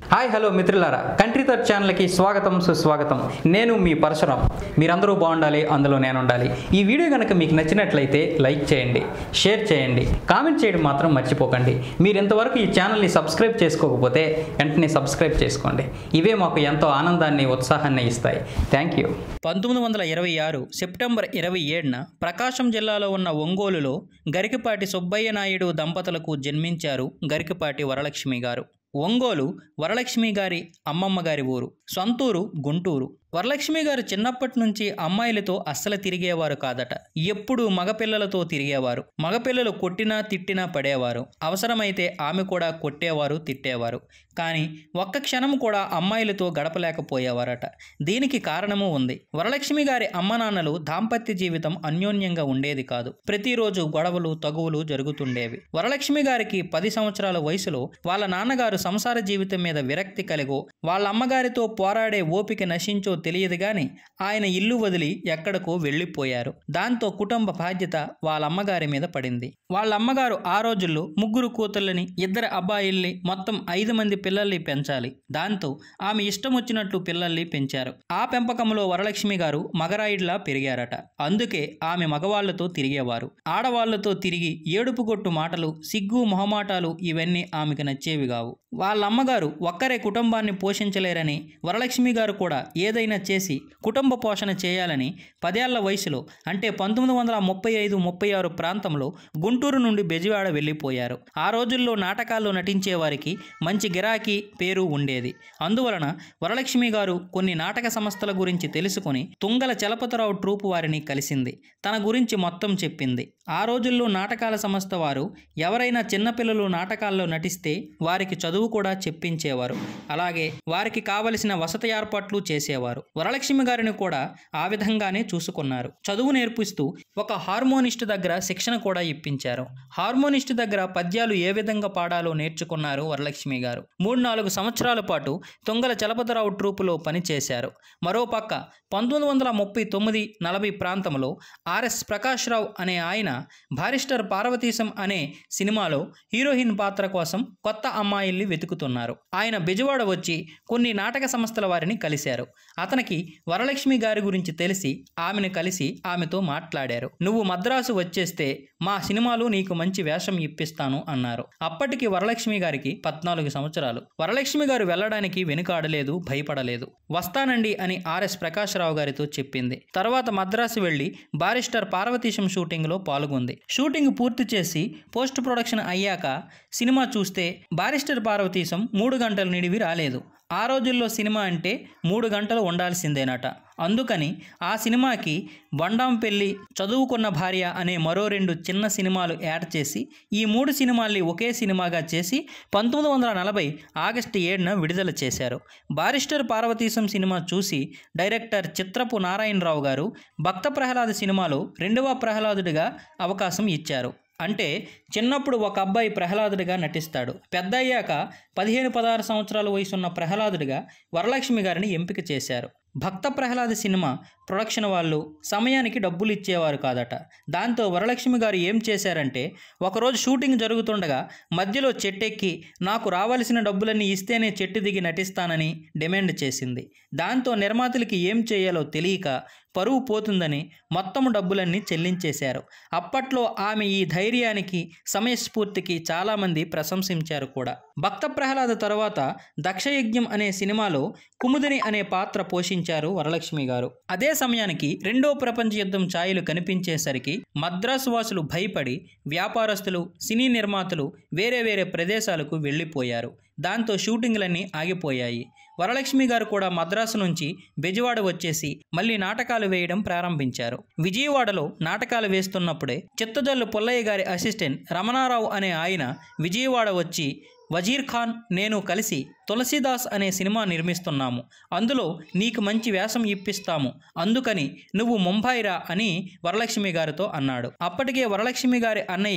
Hi hello మిత్రులారా Country థర్డ్ ఛానల్కి స్వాగతం సుస్వాగతం నేను మీ పరశురాం మీరందరూ బాగుండాలి అందులో నేను ఉండాలి ఈ వీడియో కనుక మీకు నచ్చినట్లయితే లైక్ చేయండి షేర్ చేయండి కామెంట్ చేయడం మాత్రం మర్చిపోకండి మీరు ఇంతవరకు ఈ ఛానల్ని సబ్స్క్రైబ్ చేసుకోకపోతే వెంటనే సబ్స్క్రైబ్ చేసుకోండి ఇవే మాకు ఎంతో ఆనందాన్ని ఉత్సాహాన్ని ఇస్తాయి థ్యాంక్ యూ పంతొమ్మిది వందల ఇరవై ఆరు సెప్టెంబర్ ఇరవై ఏడున ప్రకాశం జిల్లాలో ఉన్న ఒంగోలులో గరికపాటి సుబ్బయ్య నాయుడు దంపతులకు జన్మించారు గరికపాటి వరలక్ష్మి గారు ఒంగోలు వరలక్ష్మి గారి అమ్మమ్మ గారి ఊరు సొంతూరు గుంటూరు వరలక్ష్మి గారు చిన్నప్పటి నుంచి అమ్మాయిలతో అస్సలు తిరిగేవారు కాదట ఎప్పుడు మగపిల్లలతో తిరిగేవారు మగపిల్లలు కొట్టినా తిట్టినా పడేవారు అవసరమైతే ఆమె కూడా కొట్టేవారు తిట్టేవారు కానీ ఒక్క క్షణం కూడా అమ్మాయిలతో గడపలేకపోయేవారట దీనికి కారణము ఉంది వరలక్ష్మి గారి అమ్మ నాన్నలు దాంపత్య జీవితం అన్యోన్యంగా ఉండేది కాదు ప్రతిరోజు గొడవలు తగువులు జరుగుతుండేవి వరలక్ష్మి గారికి పది సంవత్సరాల వయసులో వాళ్ళ నాన్నగారు సంసార జీవితం మీద విరక్తి కలిగో వాళ్ళ అమ్మగారితో పోరాడే ఓపిక నశించో తెలియదు గాని ఆయన ఇల్లు వదిలి ఎక్కడికో వెళ్ళిపోయారు దాంతో కుటుంబ బాధ్యత వాళ్ళ అమ్మగారి మీద పడింది వాళ్ళ అమ్మగారు ఆ రోజుల్లో ముగ్గురు కూతుళ్ళని ఇద్దరు అబ్బాయిల్ని మొత్తం ఐదు మంది పిల్లల్ని పెంచాలి దాంతో ఆమె ఇష్టం వచ్చినట్లు పిల్లల్ని పెంచారు ఆ పెంపకంలో వరలక్ష్మి గారు మగరాయిడ్లా పెరిగారట అందుకే ఆమె మగవాళ్లతో తిరిగేవారు ఆడవాళ్లతో తిరిగి ఏడుపు కొట్టు మాటలు సిగ్గు మొహమాటాలు ఇవన్నీ ఆమెకు నచ్చేవి కావు వాళ్ళ అమ్మగారు ఒక్కరే కుటుంబాన్ని పోషించలేరని వరలక్ష్మి గారు కూడా ఏదైనా చేసి కుటుంబ పోషణ చేయాలని పదేళ్ల వయసులో అంటే పంతొమ్మిది వందల ముప్పై ఐదు ముప్పై ఆరు ప్రాంతంలో గుంటూరు నుండి బెజవాడ వెళ్ళిపోయారు ఆ రోజుల్లో నాటకాల్లో నటించే వారికి మంచి గిరాకీ పేరు ఉండేది అందువలన వరలక్ష్మి గారు కొన్ని నాటక సంస్థల గురించి తెలుసుకుని తుంగల చలపతిరావు ట్రూపు వారిని కలిసింది తన గురించి మొత్తం చెప్పింది ఆ రోజుల్లో నాటకాల సంస్థ వారు ఎవరైనా చిన్నపిల్లలు నాటకాల్లో నటిస్తే వారికి చదువు కూడా చెప్పించేవారు అలాగే వారికి కావలసిన వసతి ఏర్పాట్లు చేసేవారు వరలక్ష్మి గారిని కూడా ఆ విధంగానే చూసుకున్నారు చదువు నేర్పిస్తూ ఒక హార్మోనిస్ట్ దగ్గర శిక్షణ కూడా ఇప్పించారు హార్మోనిస్ట్ దగ్గర పద్యాలు ఏ విధంగా పాడాలో నేర్చుకున్నారు వరలక్ష్మి గారు మూడు నాలుగు సంవత్సరాల పాటు తుంగల చలపతిరావు ట్రూపులో పనిచేశారు మరోపక్క పంతొమ్మిది వందల ముప్పై తొమ్మిది నలభై ప్రాంతంలో ఆర్ఎస్ ప్రకాశ్రావు అనే ఆయన బారిస్టర్ పార్వతీశం అనే సినిమాలో హీరోయిన్ పాత్ర కోసం కొత్త అమ్మాయిల్ని వెతుకుతున్నారు ఆయన బెజవాడ వచ్చి కొన్ని నాటక సంస్థల వారిని కలిశారు అతనికి వరలక్ష్మి గారి గురించి తెలిసి ఆమెను కలిసి ఆమెతో మాట్లాడారు నువ్వు మద్రాసు వచ్చేస్తే మా సినిమాలో నీకు మంచి వేషం ఇప్పిస్తాను అన్నారు అప్పటికి వరలక్ష్మి గారికి పద్నాలుగు సంవత్సరాలు వరలక్ష్మి గారు వెళ్ళడానికి వెనుకాడలేదు భయపడలేదు వస్తానండి అని ఆర్ఎస్ ప్రకాశ్రావు గారితో చెప్పింది తర్వాత మద్రాసు వెళ్లి బారిస్టర్ పార్వతీశం షూటింగ్లో పాల్గొంది షూటింగ్ పూర్తి చేసి పోస్ట్ ప్రొడక్షన్ అయ్యాక సినిమా చూస్తే బారిస్టర్ పార్వతీశం మూడు గంటల నిడివి రాలేదు ఆ రోజుల్లో సినిమా అంటే మూడు గంటలు ఉండాల్సిందేనట అందుకని ఆ సినిమాకి బండాంపెల్లి చదువుకున్న భార్య అనే మరో రెండు చిన్న సినిమాలు యాడ్ చేసి ఈ మూడు సినిమాల్ని ఒకే సినిమాగా చేసి పంతొమ్మిది వందల నలభై ఆగస్టు ఏడున విడుదల చేశారు బారిస్టర్ పార్వతీశం సినిమా చూసి డైరెక్టర్ చిత్రపు నారాయణరావు గారు భక్త ప్రహ్లాద సినిమాలో రెండవ ప్రహ్లాదుడిగా అవకాశం ఇచ్చారు అంటే చిన్నప్పుడు ఒక అబ్బాయి ప్రహ్లాదుడిగా నటిస్తాడు పెద్ద అయ్యాక పదిహేను పదహారు సంవత్సరాల వయసున్న ప్రహ్లాదుడిగా వరలక్ష్మి గారిని ఎంపిక చేశారు భక్త ప్రహ్లాద సినిమా ప్రొడక్షన్ వాళ్ళు సమయానికి డబ్బులు ఇచ్చేవారు కాదట దాంతో వరలక్ష్మి గారు ఏం చేశారంటే ఒకరోజు షూటింగ్ జరుగుతుండగా మధ్యలో చెట్టెక్కి నాకు రావాల్సిన డబ్బులన్నీ ఇస్తేనే చెట్టు దిగి నటిస్తానని డిమాండ్ చేసింది దాంతో నిర్మాతలకి ఏం చేయాలో తెలియక పరువు పోతుందని మొత్తం డబ్బులన్నీ చెల్లించేశారు అప్పట్లో ఆమె ఈ ధైర్యానికి సమయస్ఫూర్తికి చాలామంది ప్రశంసించారు కూడా భక్త ప్రహ్లాద తరువాత దక్షయజ్ఞం అనే సినిమాలో కుముదిని అనే పాత్ర పోషించారు వరలక్ష్మి గారు అదే సమయానికి రెండో ప్రపంచ యుద్ధం ఛాయలు కనిపించేసరికి మద్రాసు వాసులు భయపడి వ్యాపారస్తులు సినీ నిర్మాతలు వేరే వేరే ప్రదేశాలకు వెళ్ళిపోయారు దాంతో షూటింగ్లన్నీ ఆగిపోయాయి వరలక్ష్మి గారు కూడా మద్రాసు నుంచి బెజవాడ వచ్చేసి మళ్ళీ నాటకాలు వేయడం ప్రారంభించారు విజయవాడలో నాటకాలు వేస్తున్నప్పుడే చిత్తజల్లు పుల్లయ్య గారి అసిస్టెంట్ రమణారావు అనే ఆయన విజయవాడ వచ్చి వజీర్ ఖాన్ నేను కలిసి తులసీదాస్ అనే సినిమా నిర్మిస్తున్నాము అందులో నీకు మంచి వేషం ఇప్పిస్తాము అందుకని నువ్వు ముంబై రా అని వరలక్ష్మి గారితో అన్నాడు అప్పటికే వరలక్ష్మి గారి అన్నయ్య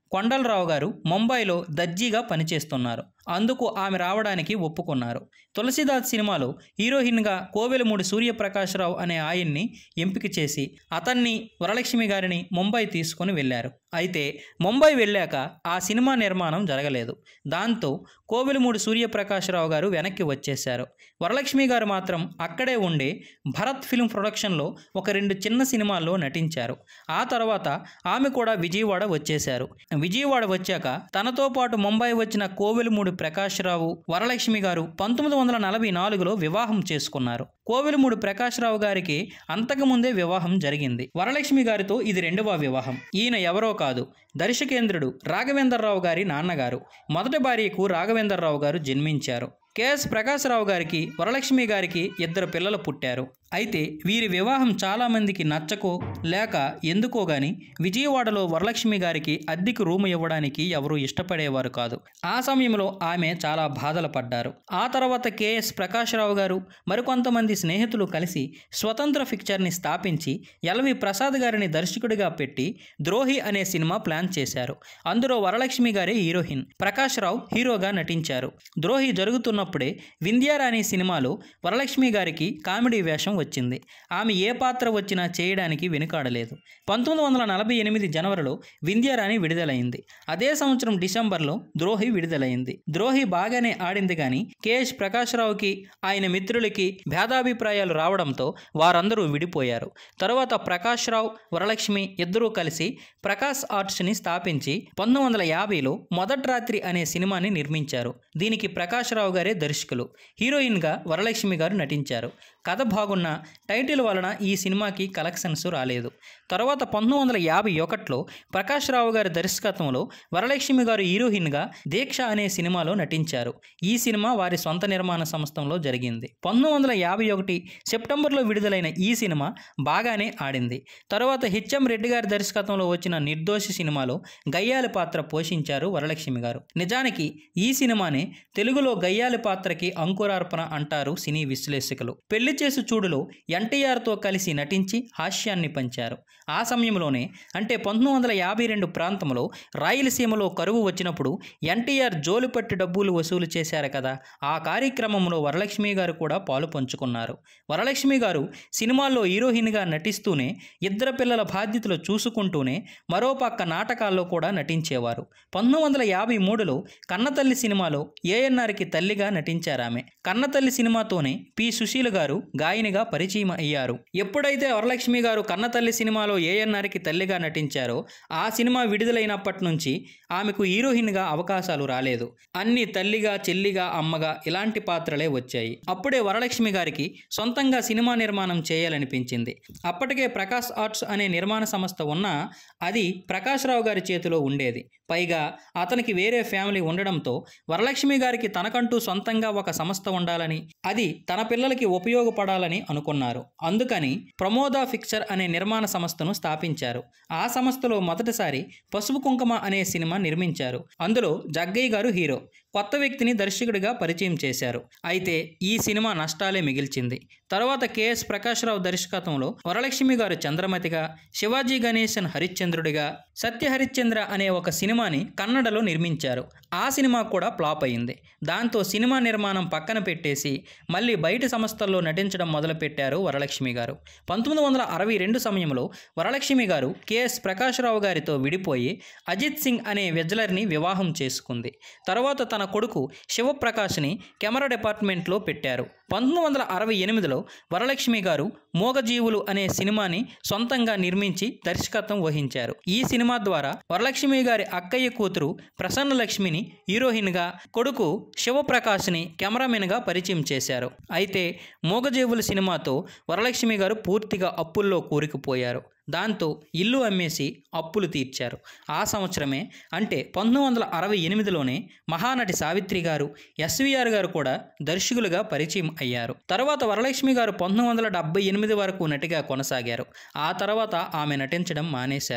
కొండలరావు గారు ముంబైలో దర్జీగా పనిచేస్తున్నారు అందుకు ఆమె రావడానికి ఒప్పుకున్నారు తులసిదాస్ సినిమాలో హీరోయిన్గా కోవెలమూడి సూర్యప్రకాశ్రావు అనే ఆయన్ని ఎంపిక చేసి అతన్ని వరలక్ష్మి గారిని ముంబై తీసుకొని వెళ్ళారు అయితే ముంబై వెళ్ళాక ఆ సినిమా నిర్మాణం జరగలేదు దాంతో కోవెలమూడి సూర్యప్రకాశ్రావు గారు వెనక్కి వచ్చేశారు వరలక్ష్మి గారు మాత్రం అక్కడే ఉండి భరత్ ఫిల్మ్ ప్రొడక్షన్లో ఒక రెండు చిన్న సినిమాల్లో నటించారు ఆ తర్వాత ఆమె కూడా విజయవాడ వచ్చేశారు విజయవాడ వచ్చాక తనతో పాటు ముంబై వచ్చిన కోవెలమూడి ప్రకాశ్రావు వరలక్ష్మి గారు పంతొమ్మిది వందల నలభై నాలుగులో వివాహం చేసుకున్నారు కోవెలమూడి ప్రకాశ్రావు గారికి అంతకుముందే వివాహం జరిగింది వరలక్ష్మి గారితో ఇది రెండవ వివాహం ఈయన ఎవరో కాదు దర్శకేంద్రుడు రాఘవేంద్రరావు గారి నాన్నగారు మొదటి భార్యకు రాఘవేంద్రరావు గారు జన్మించారు కెఎస్ ప్రకాశ్రావు గారికి వరలక్ష్మి గారికి ఇద్దరు పిల్లలు పుట్టారు అయితే వీరి వివాహం చాలామందికి నచ్చకో లేక ఎందుకో గాని విజయవాడలో వరలక్ష్మి గారికి అద్దెకు రూము ఇవ్వడానికి ఎవరూ ఇష్టపడేవారు కాదు ఆ సమయంలో ఆమె చాలా బాధలు పడ్డారు ఆ తర్వాత కెఎస్ ప్రకాశ్రావు గారు మరికొంతమంది స్నేహితులు కలిసి స్వతంత్ర పిక్చర్ని స్థాపించి ఎల్వి ప్రసాద్ గారిని దర్శకుడిగా పెట్టి ద్రోహి అనే సినిమా ప్లాన్ చేశారు అందులో వరలక్ష్మి గారే హీరోయిన్ ప్రకాష్ రావు హీరోగా నటించారు ద్రోహి జరుగుతున్నప్పుడే వింధ్యారాణి సినిమాలో వరలక్ష్మి గారికి కామెడీ వేషం వచ్చింది ఆమె ఏ పాత్ర వచ్చినా చేయడానికి వెనుకాడలేదు పంతొమ్మిది వందల నలభై ఎనిమిది జనవరిలో వింధ్యారాణి విడుదలైంది అదే సంవత్సరం డిసెంబర్లో ద్రోహి విడుదలైంది ద్రోహి బాగానే ఆడింది కానీ కెఎస్ ప్రకాశ్రావుకి ఆయన మిత్రులకి భేదాభిప్రాయాలు రావడంతో వారందరూ విడిపోయారు తరువాత ప్రకాష్ రావు వరలక్ష్మి ఇద్దరూ కలిసి ప్రకాష్ ఆర్ట్స్ని స్థాపించి పంతొమ్మిది వందల యాభైలో మొదటి రాత్రి అనే సినిమాని నిర్మించారు దీనికి ప్రకాష్ రావు గారే దర్శకులు హీరోయిన్గా వరలక్ష్మి గారు నటించారు కథ బాగున్న టైటిల్ వలన ఈ సినిమాకి కలెక్షన్స్ రాలేదు తర్వాత పంతొమ్మిది వందల యాభై ఒకటిలో ప్రకాష్ రావు గారి దర్శకత్వంలో వరలక్ష్మి గారు హీరోయిన్గా దీక్ష అనే సినిమాలో నటించారు ఈ సినిమా వారి సొంత నిర్మాణ సంస్థలో జరిగింది పంతొమ్మిది వందల యాభై ఒకటి సెప్టెంబర్లో విడుదలైన ఈ సినిమా బాగానే ఆడింది తర్వాత హెచ్ఎం రెడ్డి గారి దర్శకత్వంలో వచ్చిన నిర్దోషి సినిమాలో గయ్యాలి పాత్ర పోషించారు వరలక్ష్మి గారు నిజానికి ఈ సినిమానే తెలుగులో గయ్యాలి పాత్రకి అంకురార్పణ అంటారు సినీ విశ్లేషకులు పెళ్లి చేసు చూడులో ఎన్టీఆర్తో కలిసి నటించి హాస్యాన్ని పంచారు ఆ సమయంలోనే అంటే పంతొమ్మిది వందల యాభై రెండు ప్రాంతంలో రాయలసీమలో కరువు వచ్చినప్పుడు ఎన్టీఆర్ జోలుపట్టి డబ్బులు వసూలు చేశారు కదా ఆ కార్యక్రమంలో వరలక్ష్మి గారు కూడా పాలు పంచుకున్నారు వరలక్ష్మి గారు సినిమాల్లో హీరోయిన్గా నటిస్తూనే ఇద్దరు పిల్లల బాధ్యతలు చూసుకుంటూనే మరోపక్క నాటకాల్లో కూడా నటించేవారు పంతొమ్మిది వందల యాభై మూడులో కన్నతల్లి సినిమాలో ఏఎన్ఆర్కి తల్లిగా నటించారామె కన్నతల్లి సినిమాతోనే పి సుశీల్ గారు గాయనిగా పరిచయం అయ్యారు ఎప్పుడైతే వరలక్ష్మి గారు కన్నతల్లి సినిమాలో ఏఎన్ఆర్కి తల్లిగా నటించారో ఆ సినిమా విడుదలైనప్పటి నుంచి ఆమెకు హీరోయిన్గా అవకాశాలు రాలేదు అన్ని తల్లిగా చెల్లిగా అమ్మగా ఇలాంటి పాత్రలే వచ్చాయి అప్పుడే వరలక్ష్మి గారికి సొంతంగా సినిమా నిర్మాణం చేయాలనిపించింది అప్పటికే ప్రకాష్ ఆర్ట్స్ అనే నిర్మాణ సంస్థ ఉన్నా అది ప్రకాష్ రావు గారి చేతిలో ఉండేది పైగా అతనికి వేరే ఫ్యామిలీ ఉండడంతో వరలక్ష్మి గారికి తనకంటూ సొంతంగా ఒక సంస్థ ఉండాలని అది తన పిల్లలకి ఉపయోగపడాలని అనుకున్నారు అందుకని ప్రమోద ఫిక్చర్ అనే నిర్మాణ సంస్థను స్థాపించారు ఆ సంస్థలో మొదటిసారి పసుపు కుంకుమ అనే సినిమా నిర్మించారు అందులో జగ్గయ్య గారు హీరో కొత్త వ్యక్తిని దర్శకుడిగా పరిచయం చేశారు అయితే ఈ సినిమా నష్టాలే మిగిల్చింది తర్వాత కెఎస్ ప్రకాశ్రావు దర్శకత్వంలో వరలక్ష్మి గారు చంద్రమతిగా శివాజీ గణేశన్ హరిశ్చంద్రుడిగా సత్య హరిశ్చంద్ర అనే ఒక సినిమాని కన్నడలో నిర్మించారు ఆ సినిమా కూడా ఫ్లాప్ అయింది దాంతో సినిమా నిర్మాణం పక్కన పెట్టేసి మళ్ళీ బయట సంస్థల్లో నటించడం మొదలుపెట్టారు వరలక్ష్మి గారు పంతొమ్మిది వందల అరవై రెండు సమయంలో వరలక్ష్మి గారు కెఎస్ ప్రకాశ్రావు గారితో విడిపోయి అజిత్ సింగ్ అనే వెజ్లర్ని వివాహం చేసుకుంది తర్వాత తన కొడుకు శివప్రకాష్ని కెమెరా డిపార్ట్మెంట్లో పెట్టారు పంతొమ్మిది వందల అరవై ఎనిమిదిలో వరలక్ష్మి గారు మూగజీవులు అనే సినిమాని సొంతంగా నిర్మించి దర్శకత్వం వహించారు ఈ సినిమా ద్వారా వరలక్ష్మి గారి అక్కయ్య కూతురు ప్రసన్నలక్ష్మిని హీరోయిన్గా కొడుకు శివప్రకాష్ని కెమెరామెన్గా పరిచయం చేశారు అయితే మూగజీవుల సినిమాతో వరలక్ష్మి గారు పూర్తిగా అప్పుల్లో కూరుకుపోయారు దాంతో ఇల్లు అమ్మేసి అప్పులు తీర్చారు ఆ సంవత్సరమే అంటే పంతొమ్మిది వందల అరవై ఎనిమిదిలోనే మహానటి సావిత్రి గారు ఎస్విఆర్ గారు కూడా దర్శకులుగా పరిచయం అయ్యారు తర్వాత వరలక్ష్మి గారు పంతొమ్మిది వందల డెబ్బై ఎనిమిది వరకు నటిగా కొనసాగారు ఆ తర్వాత ఆమె నటించడం మానేశారు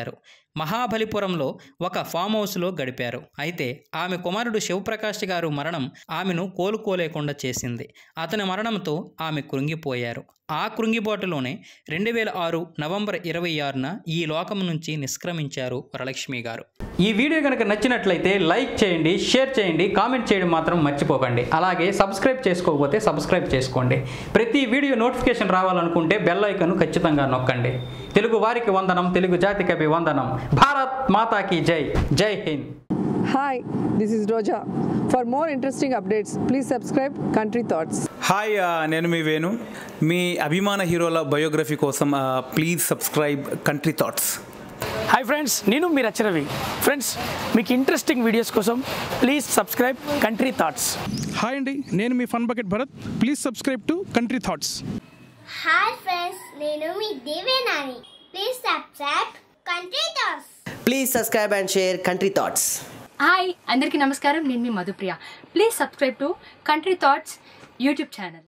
మహాబలిపురంలో ఒక ఫామ్ హౌస్లో గడిపారు అయితే ఆమె కుమారుడు శివప్రకాష్ గారు మరణం ఆమెను కోలుకోలేకుండా చేసింది అతని మరణంతో ఆమె కృంగిపోయారు ఆ కృంగిబాటులోనే రెండు వేల ఆరు నవంబర్ ఇరవై ఆరున ఈ లోకం నుంచి నిష్క్రమించారు వరలక్ష్మి గారు ఈ వీడియో కనుక నచ్చినట్లయితే లైక్ చేయండి షేర్ చేయండి కామెంట్ చేయడం మాత్రం మర్చిపోకండి అలాగే సబ్స్క్రైబ్ చేసుకోకపోతే సబ్స్క్రైబ్ చేసుకోండి ప్రతి వీడియో నోటిఫికేషన్ రావాలనుకుంటే బెల్ ఐకన్ ఖచ్చితంగా నొక్కండి తెలుగు వారికి వందనం తెలుగు జాతికి వందనం భారత్ మాతాకి జై జై Hind Hi, this is Roja. For more interesting updates, please subscribe Country Thoughts. Hi ఆ, నేను మీ వేణు మీ అభిమాన హీరోల బయోగ్రఫీ కోసం ఆ, please subscribe Country Thoughts hi friends నేను మీ రచరవి ఫ్రెండ్స్ మీకు ఇంట్రెస్టింగ్ వీడియోస్ కోసం please subscribe Country Thoughts hi అండి నేను మీ Fun Bucket Bharath please subscribe to Country Thoughts hi friends నేను మీ Devenani please subscribe Country Thoughts Please subscribe and share Country Thoughts. Hi అందరికీ నమస్కారం నేను మీ Madhupriya please subscribe to Country Thoughts YouTube channel